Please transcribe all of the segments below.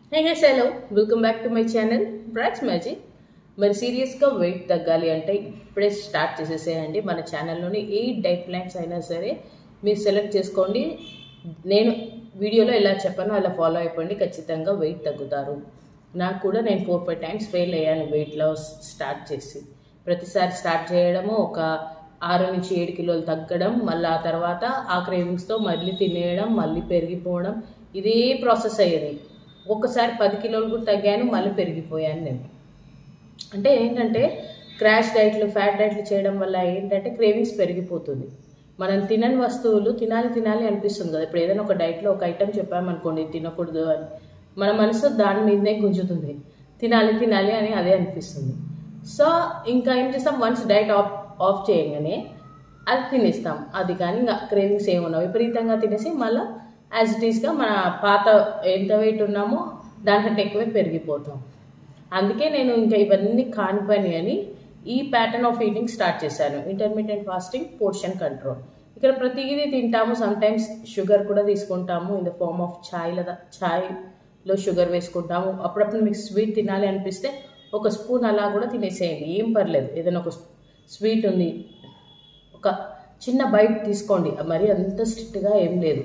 hey guys hello welcome back to my channel brats magic మరి సీరియస్గా wait తగ్గాలి అంటే ఇప్పుడే స్టార్ట్ చేసేసేయండి మన ఛానల్లోని ఏ డైట్ ప్లాన్స్ అయినా సరే మీరు సెలెక్ట్ చేసుకోండి నేను వీడియోలో ఎలా చెప్పానో అలా ఫాలో అయిపోండి ఖచ్చితంగా వెయిట్ తగ్గుతారు నాకు కూడా నేను ఫోర్ ఫైవ్ టైమ్స్ ఫెయిల్ అయ్యాను వెయిట్ లాస్ స్టార్ట్ చేసి ప్రతిసారి స్టార్ట్ చేయడము ఒక ఆరు నుంచి ఏడు కిలోలు తగ్గడం మళ్ళీ ఆ తర్వాత ఆ క్రేవింగ్స్తో మళ్ళీ తినేయడం మళ్ళీ పెరిగిపోవడం ఇదే ప్రాసెస్ అయ్యేది ఒక్కసారి పది కిలోలు కూడా తగ్గాను మళ్ళీ పెరిగిపోయాను నేను అంటే ఏంటంటే క్రాష్ డైట్లు ఫ్యాట్ డైట్లు చేయడం వల్ల ఏంటంటే క్రేవింగ్స్ పెరిగిపోతుంది మనం తినని వస్తువులు తినాలి తినాలి అనిపిస్తుంది కదా ఇప్పుడు ఏదైనా ఒక డైట్లో ఒక ఐటెం చెప్పామనుకోండి తినకూడదు అని మన మనసు దాని మీదనే గుంజుతుంది తినాలి తినాలి అని అదే అనిపిస్తుంది సో ఇంకా ఏం చేస్తాం వన్స్ డైట్ ఆఫ్ ఆఫ్ చేయగానే అది తినేస్తాం అది కానీ ఇంకా క్రేవింగ్స్ ఏమున్నావు విపరీతంగా తినేసి మళ్ళీ యాజ్ ఇట్ ఈస్గా మన పాత ఎంత వెయిట్ ఉన్నామో దానికంటే ఎక్కువే పెరిగిపోతాం అందుకే నేను ఇంకా ఇవన్నీ కాని పని అని ఈ ప్యాటర్న్ ఆఫ్ ఈటింగ్ స్టార్ట్ చేశాను ఇంటర్మీడియట్ ఫాస్టింగ్ పోర్షన్ కంట్రోల్ ఇక్కడ ప్రతిదీ తింటాము సమ్ టైమ్స్ షుగర్ కూడా తీసుకుంటాము ఇన్ ద ఫార్మ్ ఆఫ్ ఛాయ్ల ఛాయ్లో షుగర్ వేసుకుంటాము అప్పుడప్పుడు మీకు స్వీట్ తినాలి అనిపిస్తే ఒక స్పూన్ అలా కూడా తినేసేయండి ఏం పర్లేదు ఏదైనా ఒక స్వీట్ ఉంది ఒక చిన్న బైట్ తీసుకోండి మరి అంత స్ట్రిక్ట్గా ఏం లేదు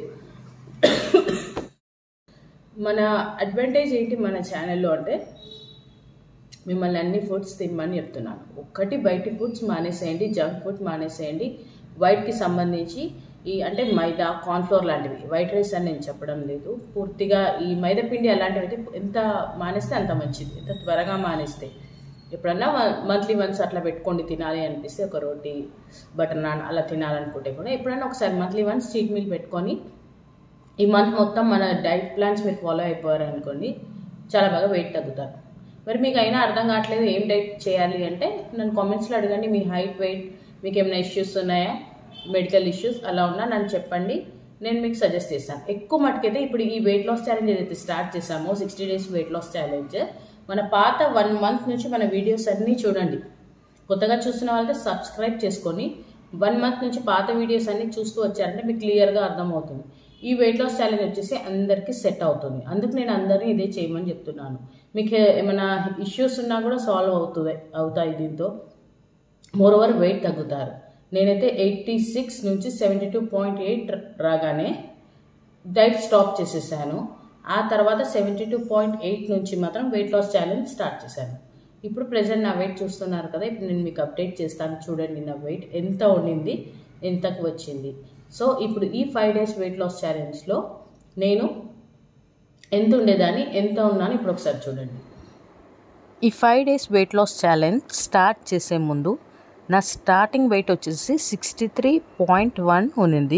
మన అడ్వాంటేజ్ ఏంటి మన ఛానల్లో అంటే మిమ్మల్ని అన్ని ఫుడ్స్ తినమని చెప్తున్నాను ఒక్కటి బయటి ఫుడ్స్ మానేసేయండి జంక్ ఫుడ్ మానేసేయండి వైట్కి సంబంధించి ఈ అంటే మైదా కార్న్ఫ్లోర్ లాంటివి వైట్ రైస్ అని నేను చెప్పడం లేదు పూర్తిగా ఈ మైదా పిండి అలాంటివి అయితే ఎంత మానేస్తే అంత మంచిది ఎంత త్వరగా మానేస్తే ఎప్పుడన్నా మంత్లీ వన్స్ అట్లా పెట్టుకోండి తినాలి అనిపిస్తే ఒక రోటీ బటర్ నాన్ అలా తినాలనుకుంటే కూడా ఎప్పుడన్నా ఒకసారి మంత్లీ వన్స్ చీట్ మీల్ పెట్టుకొని ఈ మంత్ మొత్తం మన డైట్ ప్లాన్స్ మీరు ఫాలో అయిపోయారు అనుకోండి చాలా బాగా వెయిట్ తగ్గుతారు మరి మీకు అయినా అర్థం కావట్లేదు ఏం డైట్ చేయాలి అంటే నన్ను కామెంట్స్లో అడగండి మీ హైట్ వెయిట్ మీకు ఏమైనా ఇష్యూస్ ఉన్నాయా మెడికల్ ఇష్యూస్ అలా ఉన్నా నన్ను చెప్పండి నేను మీకు సజెస్ట్ చేస్తాను ఎక్కువ మటుకైతే ఇప్పుడు ఈ వెయిట్ లాస్ ఛాలెంజ్ ఏదైతే స్టార్ట్ చేసామో sixty days weight loss challenge మన పాత వన్ మంత్ నుంచి మన వీడియోస్ అన్నీ చూడండి కొత్తగా చూస్తున్న వాళ్ళతో సబ్స్క్రైబ్ చేసుకొని వన్ మంత్ నుంచి పాత వీడియోస్ అన్నీ చూస్తూ వచ్చారంటే మీకు క్లియర్గా అర్థమవుతుంది ఈ వెయిట్ లాస్ ఛాలెంజ్ వచ్చేసి అందరికీ సెట్ అవుతుంది అందుకు నేను అందరినీ ఇదే చేయమని చెప్తున్నాను మీకు ఏమైనా ఇష్యూస్ ఉన్నా కూడా సాల్వ్ అవుతుంది అవుతాయి దీంతో మోర్ ఓవర్ వెయిట్ తగ్గుతారు నేనైతే ఎయిటీ సిక్స్ నుంచి సెవెంటీ టూ పాయింట్ ఎయిట్ రాగానే డైట్ స్టాప్ చేసేసాను ఆ తర్వాత సెవెంటీ టూ పాయింట్ ఎయిట్ నుంచి మాత్రం వెయిట్ లాస్ ఛాలెంజ్ స్టార్ట్ చేశాను ఇప్పుడు ప్రజెంట్ నా వెయిట్ చూస్తున్నారు కదా ఇప్పుడు నేను మీకు అప్డేట్ చేస్తాను చూడండి నా వెయిట్ ఎంత ఉండింది ఎంతకు వచ్చింది సో ఇప్పుడు ఈ ఫైవ్ డేస్ వెయిట్ లాస్ ఛాలెంజ్లో నేను ఎంత ఉండేదాన్ని ఎంత ఉన్నాను ఇప్పుడు ఒకసారి చూడండి ఈ five days weight loss challenge start చేసే ముందు నా స్టార్టింగ్ వెయిట్ వచ్చేసి సిక్స్టీ త్రీ పాయింట్ వన్ ఉన్నింది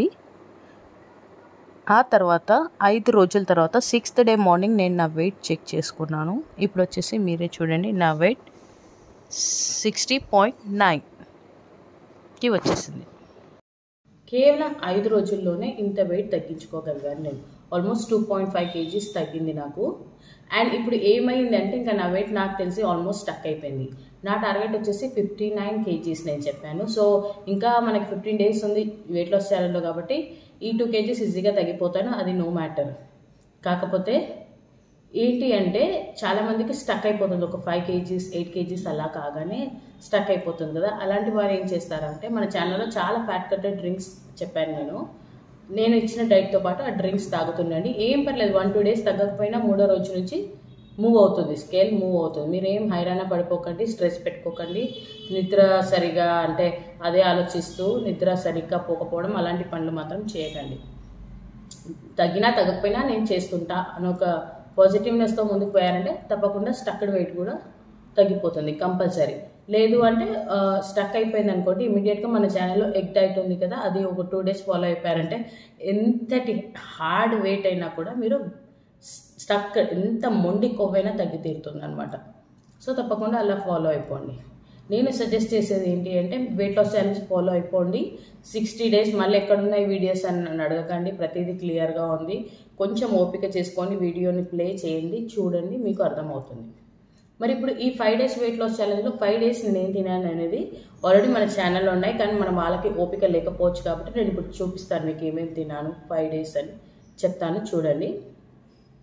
ఆ తర్వాత ఐదు రోజుల తర్వాత సిక్స్త్ డే మార్నింగ్ నేను నా వెయిట్ చెక్ చేసుకున్నాను ఇప్పుడు వచ్చేసి మీరే చూడండి నా వెయిట్ సిక్స్టీ పాయింట్ నైన్కి వచ్చేసింది కేవలం ఐదు రోజుల్లోనే ఇంత వెయిట్ తగ్గించుకోగలిగాను నేను almost two point five kgs తగ్గింది నాకు అండ్ ఇప్పుడు ఏమైంది అంటే ఇంకా నా వెయిట్ నాకు తెలిసి ఆల్మోస్ట్ స్టక్ అయిపోయింది నా టార్గెట్ వచ్చేసి ఫిఫ్టీ నైన్ కేజీస్ నేను చెప్పాను సో ఇంకా మనకి ఫిఫ్టీన్ డేస్ ఉంది వెయిట్ లాస్ ఛానల్లో కాబట్టి ఈ టూ కేజీస్ ఈజీగా తగ్గిపోతాను అది నో మ్యాటర్ కాకపోతే ఏంటి అంటే చాలామందికి స్టక్ అయిపోతుంది ఒక ఫైవ్ కేజీస్ ఎయిట్ కేజీస్ అలా కాగానే స్టక్ అయిపోతుంది కదా అలాంటి వారు ఏం చేస్తారంటే మన ఛానల్లో చాలా ఫ్యాట్ కట్టెడ్ డ్రింక్స్ చెప్పాను నేను నేను ఇచ్చిన డైట్తో పాటు ఆ డ్రింక్స్ తాగుతుండండి ఏం పర్లేదు వన్ టూ డేస్ తగ్గకపోయినా మూడో రోజు నుంచి మూవ్ అవుతుంది స్కేల్ మూవ్ అవుతుంది మీరు ఏం హైరాణ పడిపోకండి స్ట్రెస్ పెట్టుకోకండి నిద్ర సరిగా అంటే అదే ఆలోచిస్తూ నిద్ర సరిగ్గా పోకపోవడం అలాంటి పనులు మాత్రం చేయకండి తగ్గినా తగ్గకపోయినా నేను చేస్తుంటా అని ఒక పాజిటివ్నెస్తో ముందుకు పోయారంటే తప్పకుండా స్టక్డ్ వెయిట్ కూడా తగ్గిపోతుంది కంపల్సరీ లేదు అంటే స్టక్ అయిపోయింది అనుకోండి ఇమీడియట్గా మన ఛానల్లో ఎగ్ డైట్ ఉంది కదా అది ఒక టూ డేస్ ఫాలో అయిపోయారంటే ఎంతటి హార్డ్ వెయిట్ అయినా కూడా మీరు స్టక్ ఎంత మొండి కొవ్వైనా తగ్గి తీరుతుంది అనమాట సో తప్పకుండా అలా ఫాలో అయిపోండి నేను సజెస్ట్ చేసేది ఏంటి అంటే వెయిట్ లాస్ ఛాలెంజ్ ఫాలో అయిపోండి సిక్స్టీ డేస్ మళ్ళీ ఎక్కడున్నాయి వీడియోస్ అని నన్ను అడగకండి ప్రతిదీ క్లియర్గా ఉంది కొంచెం ఓపిక చేసుకొని వీడియోని ప్లే చేయండి చూడండి మీకు అర్థమవుతుంది మరి ఇప్పుడు ఈ ఫైవ్ డేస్ వెయిట్ లాస్ ఛాలెంజ్లో ఫైవ్ డేస్ నేను తినాను అనేది ఆల్రెడీ మన ఛానల్లో ఉన్నాయి కానీ మన వాళ్ళకి ఓపిక లేకపోవచ్చు కాబట్టి నేను ఇప్పుడు చూపిస్తాను మీకు ఏమేమి తిన్నాను ఫైవ్ డేస్ అని చెప్తాను చూడండి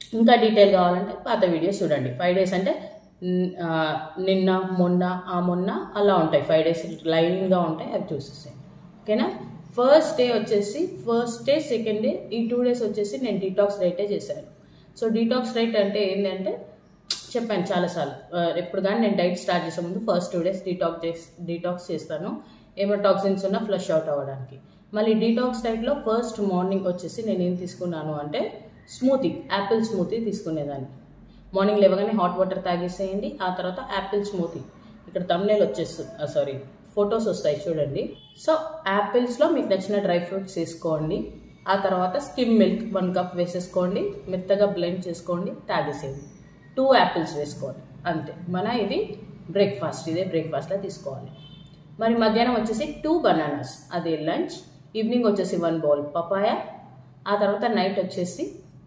ఇంకా డీటెయిల్ కావాలంటే పాత వీడియోస్ చూడండి ఫైవ్ డేస్ అంటే న్- ఆ, నిన్న మొన్న ఆ మొన్న అలా ఉంటాయి ఫైవ్ డేస్ లైన్గా ఉంటాయి అవి చూసేసాయి ఓకేనా ఫస్ట్ డే వచ్చేసి ఫస్ట్ డే సెకండ్ డే ఈ టూ డేస్ వచ్చేసి నేను డీటాక్స్ డైటే చేశాను సో డీటాక్స్ డైట్ అంటే ఏంటంటే చెప్పాను చాలాసార్లు ఆ, ఎప్పుడు కానీ నేను డైట్ స్టార్ట్ చేసే ముందు ఫస్ట్ టూ డేస్ డీటాక్స్ చేసి డీటాక్స్ చేస్తాను ఏమైనా టాక్సిన్స్ ఉన్నా ఫ్లష్ అవుట్ అవ్వడానికి మళ్ళీ డీటాక్స్ డైట్లో ఫస్ట్ మార్నింగ్ వచ్చేసి నేను ఏం తీసుకున్నాను అంటే స్మూతీ యాపిల్ స్మూతీ తీసుకునేదాన్ని మార్నింగ్ లేవగానే హాట్ వాటర్ తాగేసేయండి ఆ తర్వాత యాపిల్ స్మూతీ ఇక్కడ తమ్నేల్ వచ్చేస్తుంది సారీ ఫొటోస్ వస్తాయి చూడండి సో యాపిల్స్లో మీకు నచ్చిన డ్రై ఫ్రూట్స్ వేసుకోండి ఆ తర్వాత స్కిమ్ మిల్క్ వన్ కప్ వేసేసుకోండి మెత్తగా బ్లెండ్ చేసుకోండి తాగేసేయండి టూ యాపిల్స్ వేసుకోండి అంతే మన ఇది బ్రేక్ఫాస్ట్ ఇదే బ్రేక్ఫాస్ట్లో తీసుకోవాలి మరి మధ్యాహ్నం వచ్చేసి టూ బనానాస్ అదే లంచ్ ఈవినింగ్ వచ్చేసి వన్ బౌల్ పపాయ ఆ తర్వాత నైట్ వచ్చేసి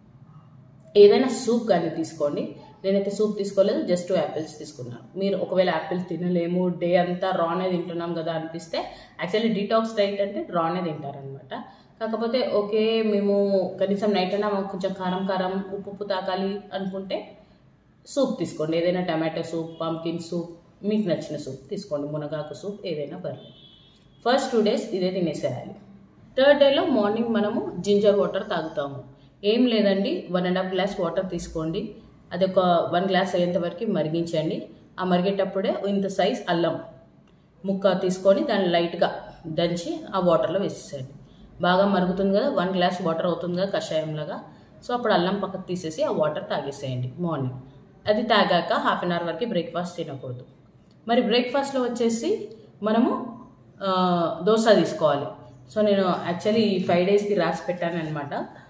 ఏదైనా సూప్ కానీ తీసుకోండి నేనైతే సూప్ తీసుకోలేదు జస్ట్ యాపిల్స్ తీసుకున్నాను మీరు ఒకవేళ యాపిల్ తినలేము డే అంతా రానే తింటున్నాం కదా అనిపిస్తే యాక్చువల్లీ డీటాక్స్ డైట్ అంటే రానే తింటారనమాట కాకపోతే ఓకే మేము కనీసం నైట్ అయినా మాకు కొంచెం కారం కారం ఉప్పు ఉప్పు తాకాలి అనుకుంటే సూప్ తీసుకోండి ఏదైనా టమాటో సూప్ పంకిన్ సూప్ మీకు నచ్చిన సూప్ తీసుకోండి మునగాకు సూప్ ఏదైనా పర్లేదు ఫస్ట్ టూ డేస్ ఇదే తినేసేయాలి థర్డ్ డేలో మార్నింగ్ మనము జింజర్ వాటర్ తాగుతాము ఏం లేదండి one and half glass water తీసుకోండి అది ఒక వన్ గ్లాస్ అయ్యేంత వరకు మరిగించండి ఆ మరిగేటప్పుడే ఇంత సైజ్ అల్లం ముక్క తీసుకొని దాన్ని లైట్గా దంచి ఆ వాటర్లో వేసేసేయండి బాగా మరుగుతుంది కదా వన్ గ్లాస్ వాటర్ అవుతుంది కదా కషాయంలాగా సో అప్పుడు అల్లం పక్కకు తీసేసి ఆ వాటర్ తాగేసేయండి మార్నింగ్ అది తాగాక హాఫ్ అన్ అవర్ వరకు బ్రేక్ఫాస్ట్ తినకూడదు మరి బ్రేక్ఫాస్ట్లో వచ్చేసి మనము ఆ, దోశ తీసుకోవాలి సో నేను యాక్చువల్లీ ఈ ఫైవ్ డేస్కి రాసి పెట్టాను అనమాట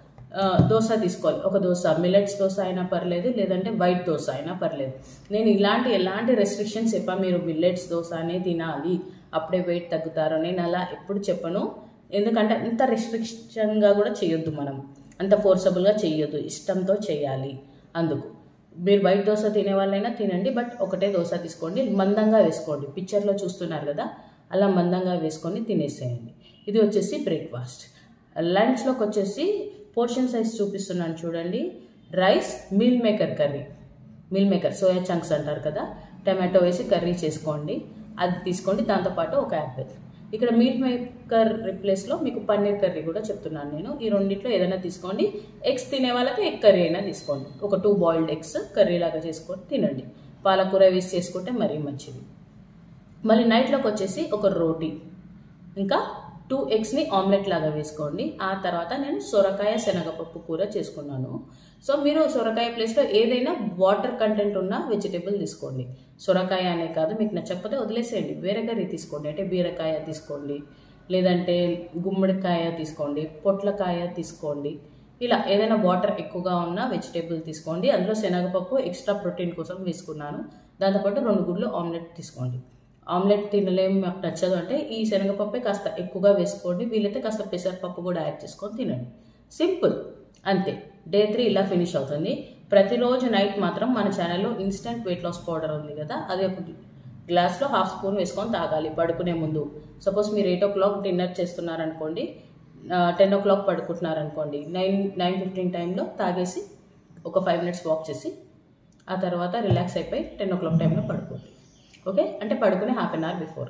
దోశ తీసుకోవాలి ఒక దోశ మిలెట్స్ దోశ అయినా పర్లేదు లేదంటే వైట్ దోశ అయినా పర్లేదు నేను ఇలాంటి ఎలాంటి రెస్ట్రిక్షన్స్ చెప్పా మీరు మిల్లెట్స్ దోశ అనే తినాలి అప్పుడే వెయిట్ తగ్గుతారు నేను అలా ఎప్పుడు చెప్పను ఎందుకంటే అంత రెస్ట్రిక్షన్గా కూడా చేయొద్దు మనం అంత ఫోర్సబుల్గా చేయొద్దు ఇష్టంతో చేయాలి అందుకు మీరు వైట్ దోశ తినే వాళ్ళైనా తినండి బట్ ఒకటే దోశ తీసుకోండి మందంగా వేసుకోండి పిక్చర్లో చూస్తున్నారు కదా అలా మందంగా వేసుకొని తినేసేయండి ఇది వచ్చేసి బ్రేక్ఫాస్ట్ లంచ్లోకి వచ్చేసి పోర్షన్ సైజ్ చూపిస్తున్నాను చూడండి rice meal maker curry meal maker soya chunks అంటారు కదా టమాటో వేసి కర్రీ చేసుకోండి అది తీసుకోండి దాంతోపాటు ఒక యాపిల్ ఇక్కడ మీల్ మేకర్ రిప్లేస్లో మీకు పన్నీర్ కర్రీ కూడా చెప్తున్నాను నేను ఈ రెండిట్లో ఏదైనా తీసుకోండి ఎగ్స్ తినే వాళ్ళకి ఎగ్ కర్రీ అయినా తీసుకోండి ఒక టూ బాయిల్డ్ ఎగ్స్ కర్రీ లాగా చేసుకొని తినండి పాలకూర వేసి చేసుకుంటే మరీ మంచిది మళ్ళీ నైట్లోకి వచ్చేసి ఒక రోటీ ఇంకా టూ ఎగ్స్ని ఆమ్లెట్ లాగా వేసుకోండి ఆ తర్వాత నేను సొరకాయ శనగపప్పు కూర చేసుకున్నాను సో మీరు సొరకాయ ప్లేస్లో ఏదైనా వాటర్ కంటెంట్ ఉన్న వెజిటేబుల్ తీసుకోండి సొరకాయ అనే కాదు మీకు నచ్చకపోతే వదిలేసేయండి వేరే కర్రీ తీసుకోండి అంటే బీరకాయ తీసుకోండి లేదంటే గుమ్మడికాయ తీసుకోండి పొట్లకాయ తీసుకోండి ఇలా ఏదైనా వాటర్ ఎక్కువగా ఉన్న వెజిటేబుల్ తీసుకోండి అందులో శనగపప్పు ఎక్స్ట్రా ప్రోటీన్ కోసం వేసుకున్నాను దాంతోపాటు రెండు గుడ్లు ఆమ్లెట్ తీసుకోండి ఆమ్లెట్ తినలేం మాకు నచ్చదు అంటే ఈ శనగపప్పే కాస్త ఎక్కువగా వేసుకోండి వీలైతే కాస్త పెసరపప్పు కూడా యాడ్ చేసుకొని తినండి సింపుల్ అంతే డే త్రీ ఇలా ఫినిష్ అవుతుంది ప్రతిరోజు నైట్ మాత్రం మన ఛానల్లో ఇన్స్టెంట్ వెయిట్ లాస్ పౌడర్ ఉంది కదా అది ఒక గ్లాస్లో హాఫ్ స్పూన్ వేసుకొని తాగాలి పడుకునే ముందు సపోజ్ మీరు ఎయిట్ ఓ క్లాక్ డిన్నర్ చేస్తున్నారనుకోండి టెన్ ఓ క్లాక్ పడుకుంటున్నారనుకోండి నైన్ నైన్ ఫిఫ్టీన్ టైంలో తాగేసి ఒక ఫైవ్ మినిట్స్ వాక్ చేసి ఆ తర్వాత రిలాక్స్ అయిపోయి టెన్ ఓ క్లాక్ టైంలో పడుకోండి ఓకే అంటే పడుకునే half an hour before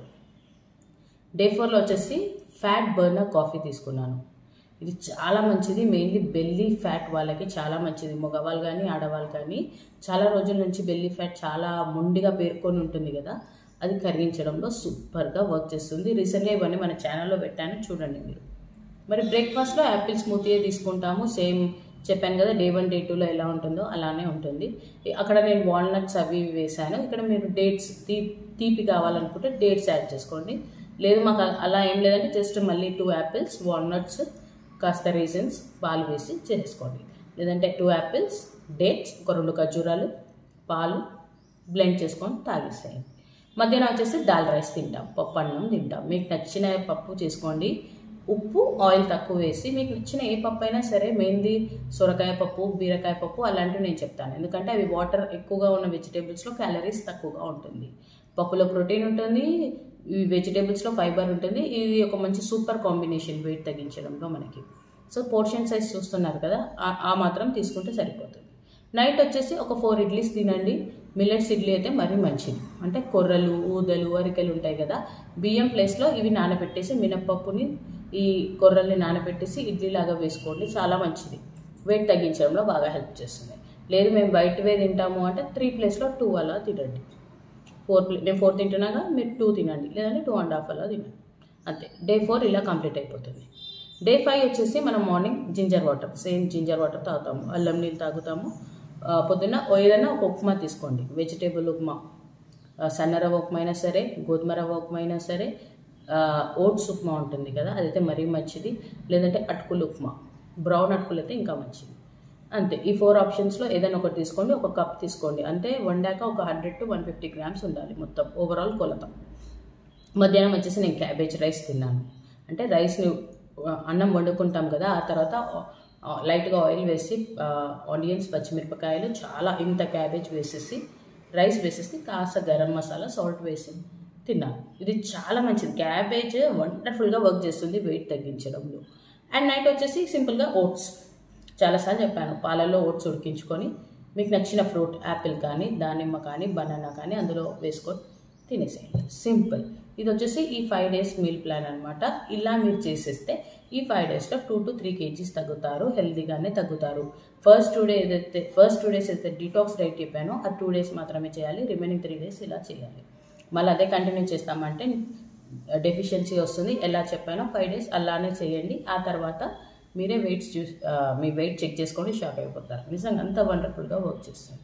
day ఫోర్లో వచ్చేసి ఫ్యాట్ బర్నర్ కాఫీ తీసుకున్నాను ఇది చాలా మంచిది మెయిన్లీ బెల్లీ ఫ్యాట్ వాళ్ళకి చాలా మంచిది మగవాళ్ళు కానీ ఆడవాళ్ళు కానీ చాలా రోజుల నుంచి బెల్లీ ఫ్యాట్ చాలా మొండిగా పేర్కొని ఉంటుంది కదా అది కరిగించడంలో సూపర్గా వర్క్ చేస్తుంది రీసెంట్గా ఇవన్నీ మన ఛానల్లో పెట్టాను చూడండి మీరు మరి బ్రేక్ఫాస్ట్లో యాపిల్ స్మూతీయే తీసుకుంటాము సేమ్ చెప్పాను కదా డే వన్ డే టూలో ఎలా ఉంటుందో అలానే ఉంటుంది అక్కడ నేను వాల్నట్స్ అవి ఇవి వేసాను ఇక్కడ మీరు డేట్స్ తీ తీపి కావాలనుకుంటే డేట్స్ యాడ్ చేసుకోండి లేదు మాకు అ- అలా ఏం లేదంటే జస్ట్ మళ్ళీ టూ యాపిల్స్ వాల్నట్స్ కాస్త రీజన్స్ పాలు వేసి చేసుకోండి లేదంటే టూ యాపిల్స్ డేట్స్ ఒక రెండు ఖర్జూరాలు పాలు బ్లెండ్ చేసుకొని తాగేసేయండి మధ్యాహ్నం వచ్చేసి దాల్ రైస్ తింటాం పప్పు అన్నం తింటాం మీకు నచ్చిన పప్పు చేసుకోండి ఉప్పు ఆయిల్ తక్కువ వేసి మీకు నచ్చిన ఏ పప్పు అయినా సరే మెయిన్లీ సొరకాయ పప్పు బీరకాయ పప్పు అలాంటివి నేను చెప్తాను ఎందుకంటే అవి వాటర్ ఎక్కువగా ఉన్న వెజిటేబుల్స్లో క్యాలరీస్ తక్కువగా ఉంటుంది పప్పులో ప్రోటీన్ ఉంటుంది ఈ వెజిటేబుల్స్లో ఫైబర్ ఉంటుంది ఇది ఒక మంచి సూపర్ కాంబినేషన్ వెయిట్ తగ్గించడంలో మనకి సో పోర్షన్ సైజ్ చూస్తున్నారు కదా ఆ- ఆ మాత్రం తీసుకుంటే సరిపోతుంది నైట్ వచ్చేసి ఒక ఫోర్ ఇడ్లీస్ తినండి మిల్లెట్స్ ఇడ్లీ అయితే మరీ మంచిది అంటే కొర్రలు ఊదలు అరికెలు ఉంటాయి కదా బియ్యం ప్లేస్లో ఇవి నానబెట్టేసి మినప్పప్పుని ఈ కొర్రల్ని నానబెట్టేసి ఇడ్లీ లాగా వేసుకోండి చాలా మంచిది వెయిట్ తగ్గించడంలో బాగా హెల్ప్ చేస్తుంది లేదు మేము వైట్వే తింటాము అంటే త్రీ ప్లేస్లో టూ అలా తినండి ఫోర్ ప్లే నేను ఫోర్ తింటున్నాగా మీరు టూ తినండి లేదంటే టూ అండ్ హాఫ్ అలా తినండి అంతే డే ఫోర్ ఇలా కంప్లీట్ అయిపోతుంది డే ఫైవ్ వచ్చేసి మనం morning ginger water same ginger water తాగుతాము అల్లం నీళ్ళు తాగుతాము ఆ, పొద్దున్న ఓ ఏదైనా ఒక ఉప్మా తీసుకోండి వెజిటేబుల్ ఉప్మా ఆ, సన్న రవ్వ ఉప్మా అయినా సరే గోధుమ రవ్వ ఉప్మా అయినా సరే ఆ, ఓట్స్ ఉప్మా ఉంటుంది కదా అదైతే మరీ మంచిది లేదంటే అటుకులు ఉప్మా బ్రౌన్ అటుకులు అయితే ఇంకా మంచిది అంతే ఈ ఫోర్ ఆప్షన్స్లో ఏదైనా ఒకటి తీసుకోండి ఒక కప్ తీసుకోండి అంటే వండాక ఒక hundred to one fifty grams ఉండాలి మొత్తం ఓవరాల్ కొలత మధ్యాహ్నం వచ్చేసి నేను క్యాబేజ్ రైస్ తిన్నాను అంటే రైస్ని ఆ, అన్నం వండుకుంటాం కదా ఆ తర్వాత ఆ, లైట్గా ఆయిల్ వేసి ఆ, ఆనియన్స్ పచ్చిమిరపకాయలు చాలా ఇంత క్యాబేజ్ వేసేసి రైస్ వేసేసి కాస్త గరం మసాలా సాల్ట్ వేసి తిన్నాను ఇది చాలా మంచిది క్యాబేజ్ వండర్ఫుల్గా వర్క్ చేస్తుంది వెయిట్ తగ్గించడంలో అండ్ నైట్ వచ్చేసి సింపుల్గా ఓట్స్ చాలాసార్లు చెప్పాను పాలల్లో ఓట్స్ ఉడికించుకొని మీకు నచ్చిన ఫ్రూట్ యాపిల్ కానీ దానిమ్మ కానీ బనానా కానీ అందులో వేసుకొని తినేసేయండి సింపుల్ ఇది వచ్చేసి ఈ ఫైవ్ డేస్ మీల్ ప్లాన్ అనమాట ఇలా మీరు చేసేస్తే ఈ ఫైవ్ డేస్లో టూ టు త్రీ కేజీస్ తగ్గుతారు హెల్తీగానే తగ్గుతారు ఫస్ట్ టూ డే ఏదైతే ఫస్ట్ టూ డేస్ అయితే డిటాక్స్ డైట్ చెప్పానో ఆ టూ డేస్ మాత్రమే చేయాలి రిమైనింగ్ త్రీ డేస్ ఇలా చేయాలి మళ్ళీ అదే కంటిన్యూ చేస్తామంటే డెఫిషియన్సీ వస్తుంది ఎలా చెప్పానో ఫైవ్ డేస్ అలానే చేయండి ఆ తర్వాత మీరే వెయిట్స్ చూసి ఆ, మీ వెయిట్ చెక్ చేసుకోండి షాక్ అయిపోతారు నిజంగా అంత వండర్ఫుల్గా వర్క్ చేస్తుంది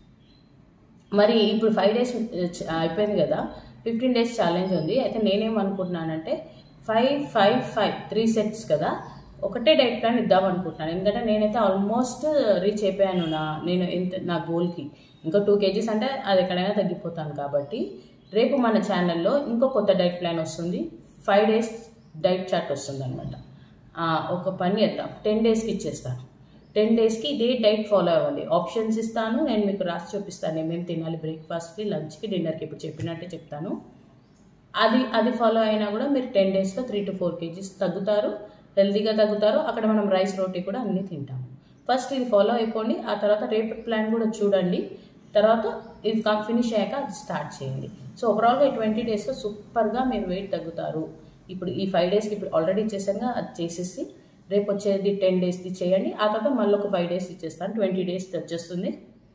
మరి ఇప్పుడు ఫైవ్ డేస్ అయిపోయింది కదా ఫిఫ్టీన్ డేస్ ఛాలెంజ్ ఉంది అయితే నేనేమనుకుంటున్నానంటే five five five three sets కదా ఒకటే డైట్ ప్లాన్ ఇద్దాం అనుకుంటున్నాను ఎందుకంటే నేనైతే ఆల్మోస్ట్ రీచ్ అయిపోయాను నా నేను ఎంత నా గోల్కి ఇంకా టూ కేజీస్ అంటే అది ఎక్కడైనా తగ్గిపోతాను కాబట్టి రేపు మన ఛానల్లో ఇంకో కొత్త డైట్ ప్లాన్ వస్తుంది ఫైవ్ డేస్ డైట్ చార్ట్ వస్తుంది అనమాట ఒక పని చేద్దాం టెన్ డేస్కి ఇచ్చేస్తాను టెన్ డేస్కి ఇదే డైట్ ఫాలో అవ్వండి ఆప్షన్స్ ఇస్తాను నేను మీకు రాసి చూపిస్తాను ఏమేమి తినాలి బ్రేక్ఫాస్ట్కి లంచ్కి డిన్నర్కి ఇప్పుడు చెప్పినట్టే చెప్తాను అది అది ఫాలో అయినా కూడా మీరు టెన్ డేస్లో త్రీ టు ఫోర్ కేజీస్ తగ్గుతారు హెల్తీగా తగ్గుతారు అక్కడ మనం రైస్ రోటీ కూడా అన్నీ తింటాము ఫస్ట్ ఇది ఫాలో అయిపోండి ఆ తర్వాత రేపటి ప్లాన్ కూడా చూడండి తర్వాత ఇది ఫినిష్ అయ్యాక అది స్టార్ట్ చేయండి సో ఓవరాల్గా ఈ ట్వంటీ డేస్లో సూపర్గా మీరు వెయిట్ తగ్గుతారు ఇప్పుడు ఈ ఫైవ్ డేస్కి ఇప్పుడు ఆల్రెడీ ఇచ్చేసాక అది చేసేసి రేపు వచ్చేది టెన్ డేస్ది చేయండి ఆ తర్వాత మళ్ళీ ఒక ఫైవ్ డేస్ ఇచ్చేస్తాను ట్వంటీ డేస్ వచ్చేస్తుంది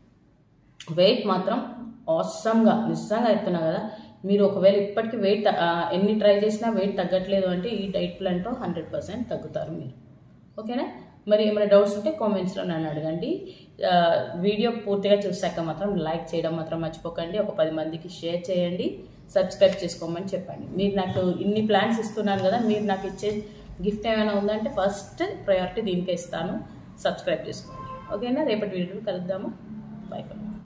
వెయిట్ మాత్రం అవసరంగా నిజంగా చెప్తున్నా కదా మీరు ఒకవేళ ఇప్పటికీ వెయిట్ ఎన్ని ట్రై చేసినా వెయిట్ తగ్గట్లేదు అంటే ఈ డైట్ ప్లాన్తో హండ్రెడ్ పర్సెంట్ తగ్గుతారు మీరు ఓకేనా మరి ఏమైనా డౌట్స్ ఉంటే కామెంట్స్లో నన్ను అడగండి ఆ, వీడియో పూర్తిగా చూసాక మాత్రం లైక్ చేయడం మాత్రం మర్చిపోకండి ఒక పది మందికి షేర్ చేయండి సబ్స్క్రైబ్ చేసుకోమని చెప్పండి మీరు నాకు ఇన్ని ప్లాన్స్ ఇస్తున్నాను కదా మీరు నాకు ఇచ్చే గిఫ్ట్ ఏమైనా ఉందంటే ఫస్ట్ ప్రయారిటీ దీనికే ఇస్తాను సబ్స్క్రైబ్ చేసుకోండి ఓకేనా రేపటి వీడియోలో కలుద్దాము బై ఫర్